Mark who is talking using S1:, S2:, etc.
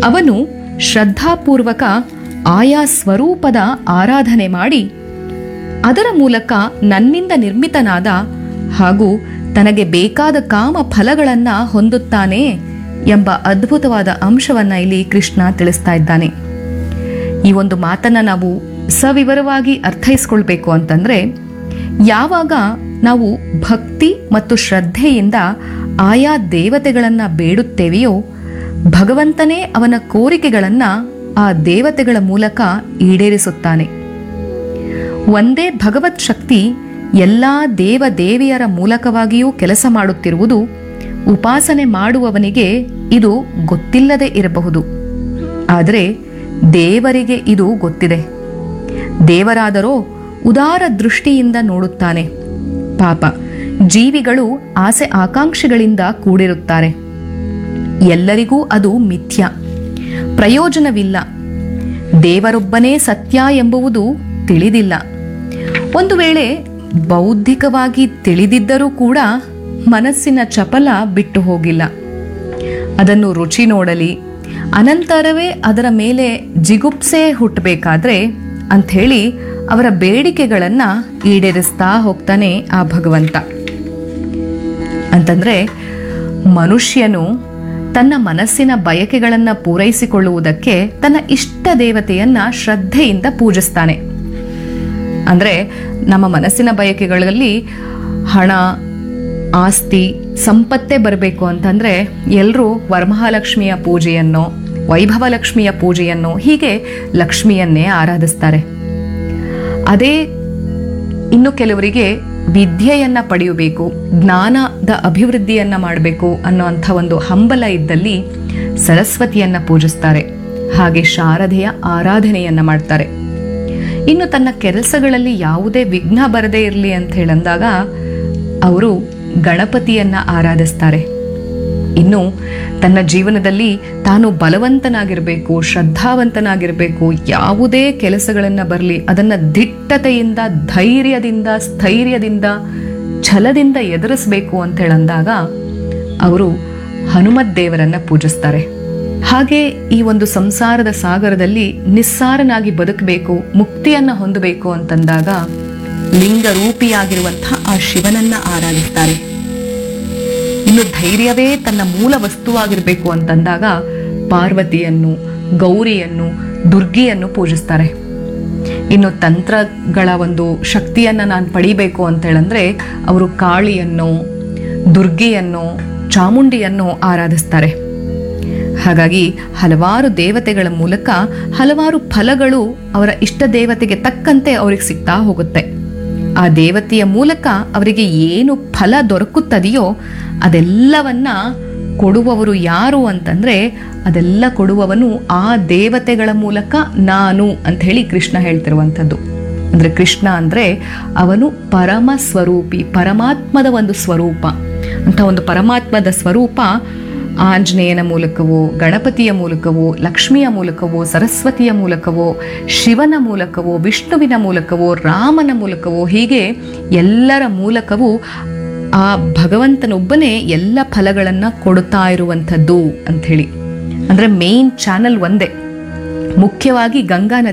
S1: ಅವನು ಶ್ರದ್ಧಾಪೂರ್ವಕ ಆಯಾ ಸ್ವರೂಪದ ಆರಾಧನೆ ಮಾಡಿ ಅದರ ಮೂಲಕ ನನ್ನಿಂದ ನಿರ್ಮಿತನಾದ ಹಾಗೂ ತನಗೆ ಬೇಕಾದ ಕಾಮ ಫಲಗಳನ್ನ ಹೊಂದುತ್ತಾನೆ ಎಂಬ ಅದ್ಭುತವಾದ ಅಂಶವನ್ನ ಇಲ್ಲಿ ಕೃಷ್ಣ ತಿಳಿಸ್ತಾ ಇದ್ದಾನೆ ಈ ಒಂದು ಮಾತನ್ನ ನಾವು ಸವಿವರವಾಗಿ ಅರ್ಥೈಸ್ಕೊಳ್ಬೇಕು ಅಂತಂದ್ರೆ ಯಾವಾಗ ನಾವು ಭಕ್ತಿ ಮತ್ತು ಶ್ರದ್ಧೆಯಿಂದ ಆಯಾ ದೇವತೆಗಳನ್ನ ಬೇಡುತ್ತೇವೆಯೋ ಭಗವಂತನೇ ಅವನ ಕೋರಿಕೆಗಳನ್ನ ಆ ದೇವತೆಗಳ ಮೂಲಕ ಈಡೇರಿಸುತ್ತಾನೆ ಒಂದೇ ಭಗವತ್ ಶಕ್ತಿ ಎಲ್ಲಾ ದೇವ ದೇವಿಯರ ಮೂಲಕವಾಗಿಯೂ ಕೆಲಸ ಮಾಡುತ್ತಿರುವುದು ಉಪಾಸನೆ ಮಾಡುವವನಿಗೆ ಇದು ಗೊತ್ತಿಲ್ಲದೆ ಇರಬಹುದು ಆದರೆ ದೇವರಿಗೆ ಇದು ಗೊತ್ತಿದೆ ದೇವರಾದರೋ ಉದಾರ ದೃಷ್ಟಿಯಿಂದ ನೋಡುತ್ತಾನೆ ಪಾಪ ಜೀವಿಗಳು ಆಸೆ ಆಕಾಂಕ್ಷೆಗಳಿಂದ ಕೂಡಿರುತ್ತಾರೆ ಎಲ್ಲರಿಗೂ ಅದು ಮಿಥ್ಯ ಪ್ರಯೋಜನವಿಲ್ಲ ದೇವರೊಬ್ಬನೇ ಸತ್ಯ ಎಂಬುವುದು ತಿಳಿದಿಲ್ಲ ಒಂದು ವೇಳೆ ಬೌದ್ಧಿಕವಾಗಿ ತಿಳಿದಿದ್ದರೂ ಕೂಡ ಮನಸ್ಸಿನ ಚಪಲ ಬಿಟ್ಟು ಹೋಗಿಲ್ಲ ಅದನ್ನು ರುಚಿ ನೋಡಲಿ ಅನಂತರವೇ ಅದರ ಮೇಲೆ ಜಿಗುಪ್ಸೆ ಹುಟ್ಟಬೇಕಾದ್ರೆ ಅಂಥೇಳಿ ಅವರ ಬೇಡಿಕೆಗಳನ್ನ ಈಡೇರಿಸ್ತಾ ಹೋಗ್ತಾನೆ ಆ ಭಗವಂತ ಅಂತಂದ್ರೆ ಮನುಷ್ಯನು ತನ್ನ ಮನಸ್ಸಿನ ಬಯಕೆಗಳನ್ನ ಪೂರೈಸಿಕೊಳ್ಳುವುದಕ್ಕೆ ತನ್ನ ಇಷ್ಟ ದೇವತೆಯನ್ನ ಶ್ರದ್ಧೆಯಿಂದ ಪೂಜಿಸ್ತಾನೆ ಅಂದ್ರೆ ನಮ್ಮ ಮನಸ್ಸಿನ ಬಯಕೆಗಳಲ್ಲಿ ಹಣ ಆಸ್ತಿ ಸಂಪತ್ತೇ ಬರಬೇಕು ಅಂತಂದ್ರೆ ಎಲ್ಲರೂ ವರಮಹಾಲಕ್ಷ್ಮಿಯ ಪೂಜೆಯನ್ನು ವೈಭವಲಕ್ಷ್ಮಿಯ ಪೂಜೆಯನ್ನು ಹೀಗೆ ಲಕ್ಷ್ಮಿಯನ್ನೇ ಆರಾಧಿಸ್ತಾರೆ ಅದೇ ಇನ್ನು ಕೆಲವರಿಗೆ ವಿದ್ಯೆಯನ್ನ ಪಡೆಯಬೇಕು ಜ್ಞಾನದ ಅಭಿವೃದ್ಧಿಯನ್ನ ಮಾಡಬೇಕು ಅನ್ನೋಂಥ ಒಂದು ಹಂಬಲ ಇದ್ದಲ್ಲಿ ಸರಸ್ವತಿಯನ್ನ ಪೂಜಿಸ್ತಾರೆ ಹಾಗೆ ಶಾರದೆಯ ಆರಾಧನೆಯನ್ನ ಮಾಡ್ತಾರೆ ಇನ್ನು ತನ್ನ ಕೆಲಸಗಳಲ್ಲಿ ಯಾವುದೇ ವಿಘ್ನ ಬರದೇ ಇರಲಿ ಅಂತ ಹೇಳಂದಾಗ ಅವರು ಗಣಪತಿಯನ್ನ ಆರಾಧಿಸ್ತಾರೆ ಇನ್ನು ತನ್ನ ಜೀವನದಲ್ಲಿ ತಾನು ಬಲವಂತನಾಗಿರಬೇಕು ಶ್ರದ್ಧಾವಂತನಾಗಿರಬೇಕು ಯಾವುದೇ ಕೆಲಸಗಳನ್ನ ಬರಲಿ ಅದನ್ನ ದಿಟ್ಟತೆಯಿಂದ ಧೈರ್ಯದಿಂದ ಸ್ಥೈರ್ಯದಿಂದ ಛಲದಿಂದ ಎದುರಿಸಬೇಕು ಅಂತ ಹೇಳಂದಾಗ ಅವರು ಹನುಮತ್ ದೇವರನ್ನ ಪೂಜಿಸ್ತಾರೆ ಹಾಗೆ ಈ ಒಂದು ಸಂಸಾರದ ಸಾಗರದಲ್ಲಿ ನಿಸ್ಸಾರನಾಗಿ ಬದುಕಬೇಕು ಮುಕ್ತಿಯನ್ನ ಹೊಂದಬೇಕು ಅಂತಂದಾಗ ಲಿಂಗ ರೂಪಿಯಾಗಿರುವಂತಹ ಆ ಶಿವನನ್ನ ಆರಾಧಿಸ್ತಾರೆ ಇನ್ನು ಧೈರ್ಯವೇ ತನ್ನ ಮೂಲ ವಸ್ತುವಾಗಿರಬೇಕು ಅಂತಂದಾಗ ಪಾರ್ವತಿಯನ್ನು ಗೌರಿಯನ್ನು ದುರ್ಗಿಯನ್ನು ಪೂಜಿಸ್ತಾರೆ ಇನ್ನು ತಂತ್ರಗಳ ಒಂದು ಶಕ್ತಿಯನ್ನ ನಾನು ಪಡಿಬೇಕು ಅಂತ ಹೇಳಂದ್ರೆ ಅವರು ಕಾಳಿಯನ್ನು ದುರ್ಗಿಯನ್ನು ಚಾಮುಂಡಿಯನ್ನು ಆರಾಧಿಸ್ತಾರೆ ಹಾಗಾಗಿ ಹಲವಾರು ದೇವತೆಗಳ ಮೂಲಕ ಹಲವಾರು ಫಲಗಳು ಅವರ ಇಷ್ಟ ದೇವತೆಗೆ ತಕ್ಕಂತೆ ಅವ್ರಿಗೆ ಸಿಗ್ತಾ ಹೋಗುತ್ತೆ ಆ ದೇವತೆಯ ಮೂಲಕ ಅವರಿಗೆ ಏನು ಫಲ ದೊರಕುತ್ತದೆಯೋ ಅದೆಲ್ಲವನ್ನ ಕೊಡುವವರು ಯಾರು ಅಂತಂದ್ರೆ ಅದೆಲ್ಲ ಕೊಡುವವನು ಆ ದೇವತೆಗಳ ಮೂಲಕ ನಾನು ಅಂತ ಹೇಳಿ ಕೃಷ್ಣ ಹೇಳ್ತಿರುವಂಥದ್ದು ಅಂದ್ರೆ ಕೃಷ್ಣ ಅಂದ್ರೆ ಅವನು ಪರಮ ಸ್ವರೂಪಿ ಪರಮಾತ್ಮದ ಒಂದು ಸ್ವರೂಪ ಅಂತ ಒಂದು ಪರಮಾತ್ಮದ ಸ್ವರೂಪ ಆಂಜನೇಯನ ಮೂಲಕವೋ ಗಣಪತಿಯ ಮೂಲಕವೋ ಲಕ್ಷ್ಮಿಯ ಮೂಲಕವೋ ಸರಸ್ವತಿಯ ಮೂಲಕವೋ ಶಿವನ ಮೂಲಕವೋ ವಿಷ್ಣುವಿನ ಮೂಲಕವೋ ರಾಮನ ಮೂಲಕವೋ ಹೀಗೆ ಎಲ್ಲರ ಮೂಲಕವೂ ಆ ಭಗವಂತನೊಬ್ಬನೇ ಎಲ್ಲ ಫಲಗಳನ್ನ ಕೊಡುತ್ತಾ ಇರುವಂಥದ್ದು ಅಂಥೇಳಿ ಅಂದ್ರೆ ಮೇನ್ ಚಾನಲ್ ಒಂದೇ ಮುಖ್ಯವಾಗಿ ಗಂಗಾ ನದಿ